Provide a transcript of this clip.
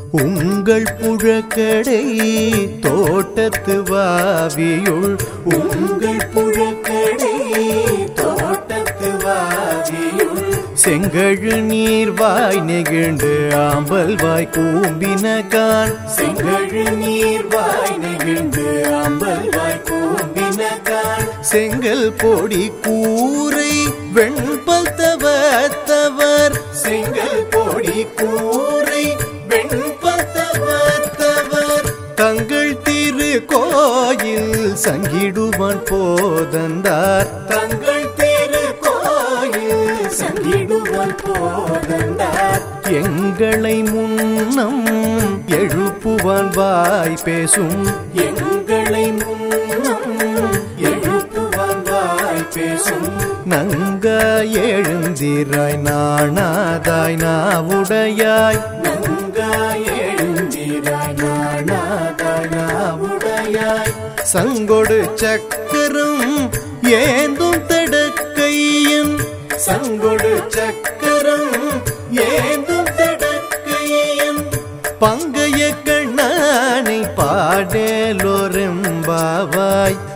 உங்கள் புழக்கடை தோட்டத்து வாவியுள் உங்கள் புழக்கடை தோட்டத்து வாவியுள் செங்கழு நீர் வாய் நெகிழ்ந்து ஆம்பல் வாய் கூம்பினகான் செங்கழு நீர் வாய் நெகிழ்ந்து ஆம்பல் வாய் கூம்பினகான் செங்கல் பொடி கூரை வெண்பல் தவத்தவர் செங்கல் பொடி கூரை வெண்பல் தவத்தவர் தங்கள் திரு கோயில் சங்கிடுவான் போதந்தார் தங்கள் திரு கோயில் சங்கிடுவான் போதந்தார் எங்களை முன்னம் எழுப்புவான் வாய் பேசும் எங்களை முன்னம் எழுப்புவான் வாய் பேசும் நங்காய் எழுந்திராய் நாணாதாய் நாவுடையாய் நங்காய் எழுந்திராய் நாணாதாய் நாவுடையாய் சங்கொடு சக்கரம் ஏந்தும் தடக்கையன் சங்கொடு சக்கரம் ஏந்தும் தடக்கையன் பங்கைய கண்ணானை பாடலோரெம்பாவாய்